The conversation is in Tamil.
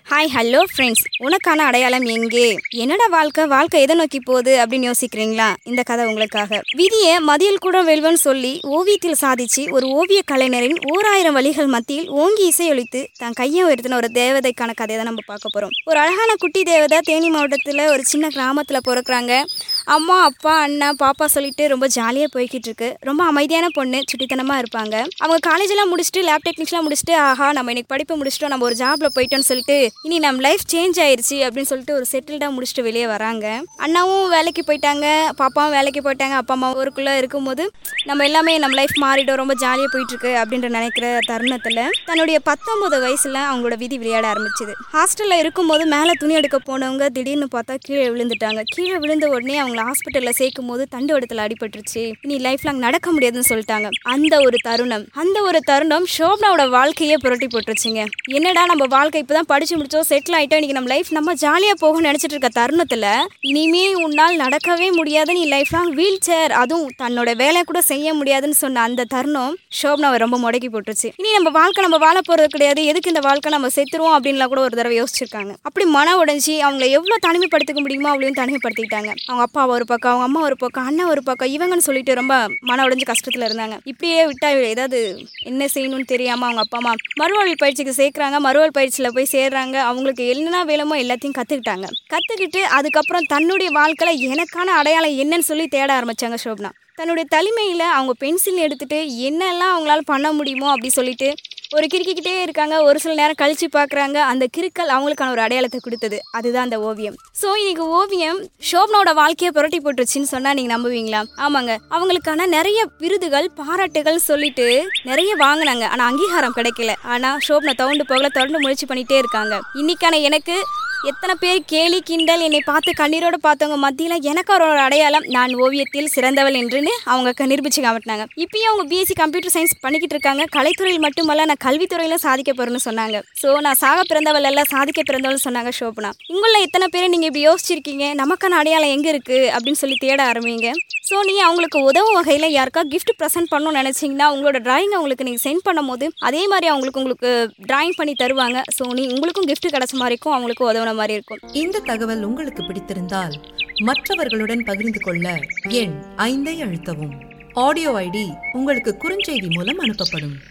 ஹாய் ஹலோ ஃப்ரெண்ட்ஸ் உனக்கான அடையாளம் எங்கே என்னடா வாழ்க்கை வாழ்க்கை எதை நோக்கி போகுது அப்படின்னு யோசிக்கிறீங்களா இந்த கதை உங்களுக்காக விதியை மதியல் கூட வெல்வன்னு சொல்லி ஓவியத்தில் சாதிச்சு ஒரு ஓவிய கலைஞரின் ஓராயிரம் வழிகள் மத்தியில் ஓங்கி இசையொலித்து தன் கையை உயர்த்தின ஒரு தேவதைக்கான கதையை தான் நம்ம பார்க்க போகிறோம் ஒரு அழகான குட்டி தேவதை தேனி மாவட்டத்தில் ஒரு சின்ன கிராமத்தில் பிறக்குறாங்க அம்மா அப்பா அண்ணா பாப்பா சொல்லிட்டு ரொம்ப ஜாலியாக போய்கிட்டு இருக்கு ரொம்ப அமைதியான பொண்ணு சுட்டித்தனமாக இருப்பாங்க அவங்க காலேஜெல்லாம் முடிச்சுட்டு லேப் டெக்னிக்ஸ்லாம் முடிச்சுட்டு ஆஹா நம்ம இன்னைக்கு படிப்பு முடிச்சிட்டோம் நம்ம ஒரு ஜாப்ல போயிட்டோம்னு சொல்லிட்டு இனி நம்ம லைஃப் சேஞ்ச் ஆயிருச்சு அப்படின்னு சொல்லிட்டு ஒரு செட்டில்டாக முடிச்சுட்டு வெளியே வராங்க அண்ணாவும் வேலைக்கு போயிட்டாங்க பாப்பாவும் வேலைக்கு போயிட்டாங்க அப்பா அம்மா ஊருக்குள்ளே இருக்கும்போது நம்ம எல்லாமே நம்ம லைஃப் மாறிடும் ரொம்ப ஜாலியாக போயிட்டு இருக்கு அப்படின்ற நினைக்கிற தருணத்தில் தன்னுடைய பத்தொன்பது வயசுல அவங்களோட விதி விளையாட ஆரம்பிச்சுது ஹாஸ்டலில் இருக்கும்போது மேலே துணி எடுக்க போனவங்க திடீர்னு பார்த்தா கீழே விழுந்துட்டாங்க கீழே விழுந்த உடனே அவங்கள ஹாஸ்பிட்டலில் சேர்க்கும் போது தண்டு இடத்துல அடிபட்டுருச்சு இனி லைஃப் லாங் நடக்க முடியாதுன்னு சொல்லிட்டாங்க அந்த ஒரு தருணம் அந்த ஒரு தருணம் ஷோப்னாவோட வாழ்க்கையே புரட்டி போட்டுருச்சுங்க என்னடா நம்ம வாழ்க்கை இப்பதான் படிச்சு முடிச்சோம் செட்டில் ஆயிட்டோம் இன்னைக்கு நம்ம லைஃப் நம்ம ஜாலியா போகணும்னு நினைச்சிட்டு இருக்க தருணத்துல இனிமே உன்னால் நடக்கவே முடியாது நீ லைஃப் லாங் வீல் சேர் அதுவும் தன்னோட வேலை கூட செய்ய முடியாதுன்னு சொன்ன அந்த தருணம் ஷோப்னாவை ரொம்ப முடக்கி போட்டுருச்சு இனி நம்ம வாழ்க்கை நம்ம வாழ போறது கிடையாது எதுக்கு இந்த வாழ்க்கை நம்ம செத்துருவோம் அப்படின்லாம் கூட ஒரு தடவை யோசிச்சிருக்காங்க அப்படி மன உடைஞ்சி அவங்கள எவ்வளவு தனிமைப்படுத்திக்க முடியுமோ அவளையும் தனிமைப்படுத்திக்கிட்டாங்க அவங்க அப்பா ஒரு பக்கம் அவங்க அம்மா ஒரு பக்கம் அண்ணன் ஒரு பக்கம் இவங்கன்னு சொல்லிட்டு ரொம்ப மன உடைஞ்சு கஷ்டத்துல இருந்தாங்க இப்படியே விட்டா ஏதாவது என்ன செய்யணும்னு தெரியாம அவங்க அப்பா அம்மா மறுவாழ்வு பயிற்சிக்கு சேர்க்குறாங்க மறுவாழ்வு பயிற்சியில் போய் சேர்றாங்க அவங்களுக்கு என்ன வேணுமோ எல்லாத்தையும் கற்றுக்கிட்டாங்க கற்றுக்கிட்டு அதுக்கப்புறம் தன்னுடைய வாழ்க்கையில் எனக்கான அடையாளம் என்னன்னு சொல்லி தேட ஆரம்பிச்சாங்க சோப்னா தன்னுடைய தனிமையில் அவங்க பென்சில் எடுத்துட்டு என்னெல்லாம் அவங்களால பண்ண முடியுமோ அப்படி சொல்லிட்டு ஒரு கிறுக்கிக்கிட்டே இருக்காங்க ஒரு சில நேரம் கழிச்சு பார்க்குறாங்க அந்த கிறுக்கல் அவங்களுக்கான ஒரு அடையாளத்தை கொடுத்தது அதுதான் அந்த ஓவியம் ஸோ இன்னைக்கு ஓவியம் ஷோப்னாவோட வாழ்க்கையை புரட்டி போட்டுருச்சுன்னு சொன்னால் நீங்கள் நம்புவீங்களா ஆமாங்க அவங்களுக்கான நிறைய விருதுகள் பாராட்டுகள் சொல்லிட்டு நிறைய வாங்கினாங்க ஆனால் அங்கீகாரம் கிடைக்கல ஆனால் ஷோப்னா தவுண்டு போகல தொடர்ந்து முயற்சி பண்ணிட்டே இருக்காங்க இன்னைக்கான எனக்கு எத்தனை பேர் கேலி கிண்டல் என்னை பார்த்து கண்ணீரோடு பார்த்தவங்க மத்தியில் எனக்கு ஒரு ஒரு அடையாளம் நான் ஓவியத்தில் சிறந்தவள் என்றுன்னு அவங்க க- நிரூபிச்சு காமிட்டாங்க இப்பயும் அவங்க பிஎஸ்சி கம்ப்யூட்டர் சயின்ஸ் பண்ணிக்கிட்டு இருக்காங்க கலைத்துறையில் மட்டுமல்ல நான் கல்வித்துறையிலும் சாதிக்க போறேன்னு சொன்னாங்க ஸோ நான் சாக பிறந்தவள் அல்ல சாதிக்க பிறந்தவள்னு சொன்னாங்க ஷோபனா உங்களில் எத்தனை பேர் நீங்கள் இப்படி யோசிச்சிருக்கீங்க நமக்கான அடையாளம் எங்கே இருக்குது அப்படின்னு சொல்லி தேட ஆரம்பிங்க ஸோ நீங்கள் அவங்களுக்கு உதவும் வகையில் யாருக்கா கிஃப்ட் ப்ரெசென்ட் பண்ணணும்னு நினச்சிங்கன்னா உங்களோட டிராயிங் அவங்களுக்கு நீங்கள் சென்ட் பண்ணும்போது அதே மாதிரி அவங்களுக்கு உங்களுக்கு டிராயிங் பண்ணி தருவாங்க ஸோ நீ உங்களுக்கும் gift கிடைச்ச மாதிரி இருக்கும் அவங்களுக்கும் உதவுன மாதிரி இருக்கும் இந்த தகவல் உங்களுக்கு பிடித்திருந்தால் மற்றவர்களுடன் பகிர்ந்து கொள்ள எண் ஐந்தை அழுத்தவும் ஆடியோ ஐடி உங்களுக்கு குறுஞ்செய்தி மூலம் அனுப்பப்படும்